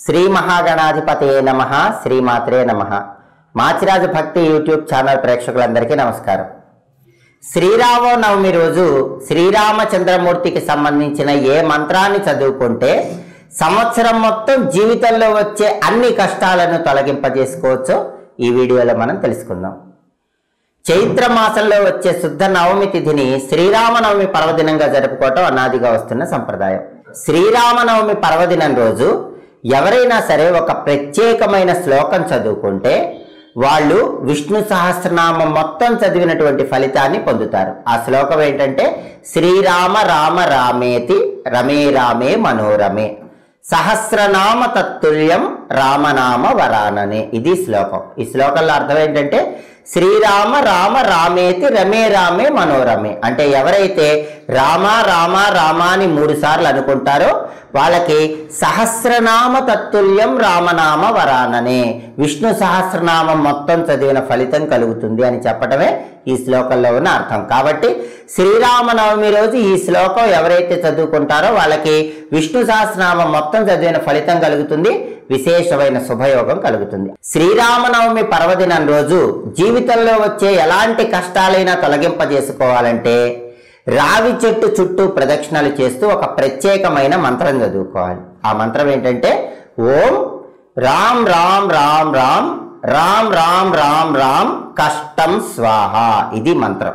శ్రీ మహాగణాధిపతయే నమ శ్రీమాత్రే నమ మాచిరాజు భక్తి యూట్యూబ్ ఛానల్ ప్రేక్షకులందరికీ నమస్కారం శ్రీరామనవమి రోజు శ్రీరామచంద్రమూర్తికి సంబంధించిన ఏ మంత్రాన్ని చదువుకుంటే సంవత్సరం మొత్తం జీవితంలో వచ్చే అన్ని కష్టాలను తొలగింపజేసుకోవచ్చో ఈ వీడియోలో మనం తెలుసుకుందాం చైత్ర మాసంలో వచ్చే శుద్ధ నవమి తిథిని శ్రీరామనవమి పర్వదినంగా జరుపుకోవటం అనాదిగా వస్తున్న సంప్రదాయం శ్రీరామనవమి పర్వదినం రోజు ఎవరైనా సరే ఒక ప్రత్యేకమైన శ్లోకం చదువుకుంటే వాళ్ళు విష్ణు సహస్రనామం మొత్తం చదివినటువంటి ఫలితాన్ని పొందుతారు ఆ శ్లోకం ఏంటంటే శ్రీరామ రామ రామేతి రమే రామే మనోరమే సహస్రనామ తత్తుల్యం రామనామ వరాననే ఇది శ్లోకం ఈ శ్లోకంలో అర్థం ఏంటంటే శ్రీరామ రామ రామేతి రమే రామే మనోరమే అంటే ఎవరైతే రామ రామ రామ అని మూడు సార్లు అనుకుంటారో వాళ్ళకి సహస్రనామ తత్తుల్యం రామనామ వరాననే విష్ణు సహస్రనామం మొత్తం చదివిన ఫలితం కలుగుతుంది అని చెప్పడమే ఈ శ్లోకంలో ఉన్న అర్థం కాబట్టి శ్రీరామనవమి రోజు ఈ శ్లోకం ఎవరైతే చదువుకుంటారో వాళ్ళకి విష్ణు సహస్రనామం మొత్తం చదివిన ఫలితం కలుగుతుంది విశేషమైన శుభయోగం కలుగుతుంది శ్రీరామనవమి పర్వదినం రోజు జీవితంలో వచ్చే ఎలాంటి కష్టాలైనా తొలగింపజేసుకోవాలంటే రావి చెట్టు చుట్టూ ప్రదక్షిణలు చేస్తూ ఒక ప్రత్యేకమైన మంత్రం చదువుకోవాలి ఆ మంత్రం ఏంటంటే ఓం రామ్ రామ్ రామ్ రామ్ రామ్ రామ్ రామ్ రామ్ కష్టం స్వాహ ఇది మంత్రం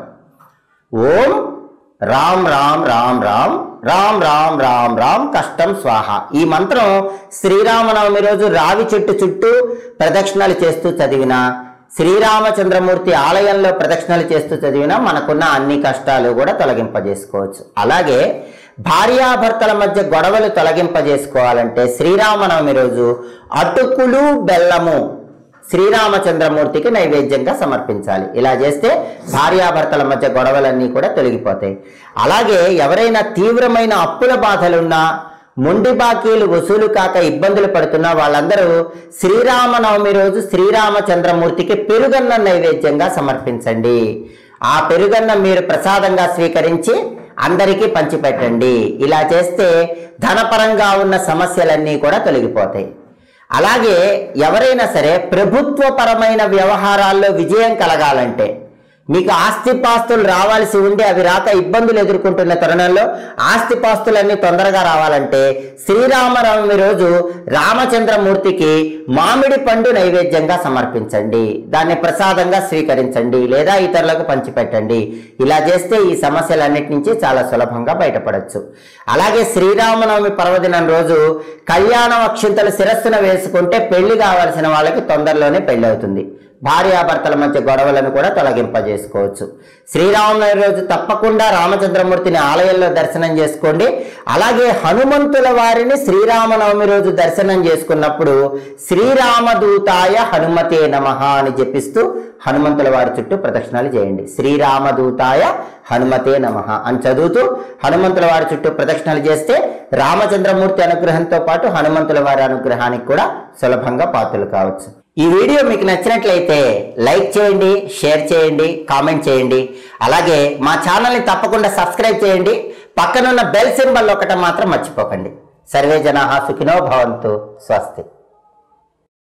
ఓం రామ్ రామ్ రామ్ రామ్ రామ్ రామ్ రామ్ రామ్ కష్టం స్వాహ ఈ మంత్రం శ్రీరామనవమి రోజు రావి చెట్టు చుట్టూ ప్రదక్షిణలు చేస్తూ చదివిన శ్రీరామచంద్రమూర్తి ఆలయంలో ప్రదక్షిణలు చేస్తూ చదివినా మనకున్న అన్ని కష్టాలు కూడా తొలగింపజేసుకోవచ్చు అలాగే భార్యాభర్తల మధ్య గొడవలు తొలగింపజేసుకోవాలంటే శ్రీరామనవమి రోజు అటుకులు బెల్లము శ్రీరామచంద్రమూర్తికి నైవేద్యంగా సమర్పించాలి ఇలా చేస్తే భార్యాభర్తల మధ్య గొడవలన్నీ కూడా తొలగిపోతాయి అలాగే ఎవరైనా తీవ్రమైన అప్పుల బాధలున్నా మొండి బాకీలు వసూలు కాక ఇబ్బందులు పడుతున్న వాళ్ళందరూ శ్రీరామనవమి రోజు శ్రీరామచంద్రమూర్తికి పెరుగన్న నైవేద్యంగా సమర్పించండి ఆ పెరుగన్న మీరు ప్రసాదంగా స్వీకరించి అందరికీ పంచిపెట్టండి ఇలా చేస్తే ధనపరంగా ఉన్న సమస్యలన్నీ కూడా తొలగిపోతాయి అలాగే ఎవరైనా సరే ప్రభుత్వపరమైన వ్యవహారాల్లో విజయం కలగాలంటే మీకు ఆస్తిపాస్తులు రావాల్సి ఉండి అవి రాక ఇబ్బందులు ఎదుర్కొంటున్న తరుణంలో ఆస్తిపాస్తులన్నీ తొందరగా రావాలంటే శ్రీరామనవమి రోజు రామచంద్రమూర్తికి మామిడి పండు నైవేద్యంగా సమర్పించండి దాన్ని ప్రసాదంగా స్వీకరించండి లేదా ఇతరులకు పంచిపెట్టండి ఇలా చేస్తే ఈ సమస్యలన్నిటి నుంచి చాలా సులభంగా బయటపడచ్చు అలాగే శ్రీరామనవమి పర్వదినం రోజు కళ్యాణం అక్షింతలు శిరస్సున వేసుకుంటే పెళ్లి కావాల్సిన వాళ్ళకి తొందరలోనే పెళ్లి అవుతుంది భార్యాభర్తల మధ్య గొడవలను కూడా తొలగింపజేసుకోవచ్చు శ్రీరామనవమి రోజు తప్పకుండా రామచంద్రమూర్తిని ఆలయంలో దర్శనం చేసుకోండి అలాగే హనుమంతుల వారిని శ్రీరామనవమి రోజు దర్శనం చేసుకున్నప్పుడు శ్రీరామదూతాయ హనుమతే నమ అని జపిస్తూ హనుమంతుల వారి చుట్టూ ప్రదక్షిణాలు చేయండి శ్రీరామదూతాయ హనుమతే నమ అని చదువుతూ హనుమంతుల వారి చుట్టూ ప్రదక్షిణాలు చేస్తే రామచంద్రమూర్తి అనుగ్రహంతో పాటు హనుమంతుల వారి అనుగ్రహానికి కూడా సులభంగా పాత్రలు కావచ్చు ఈ వీడియో మీకు నచ్చినట్లయితే లైక్ చేయండి షేర్ చేయండి కామెంట్ చేయండి అలాగే మా ఛానల్ని తప్పకుండా సబ్స్క్రైబ్ చేయండి పక్కనున్న బెల్ సింబల్ ఒకటి మాత్రం మర్చిపోకండి సర్వే జనా సుఖినో భవంతు స్వస్తి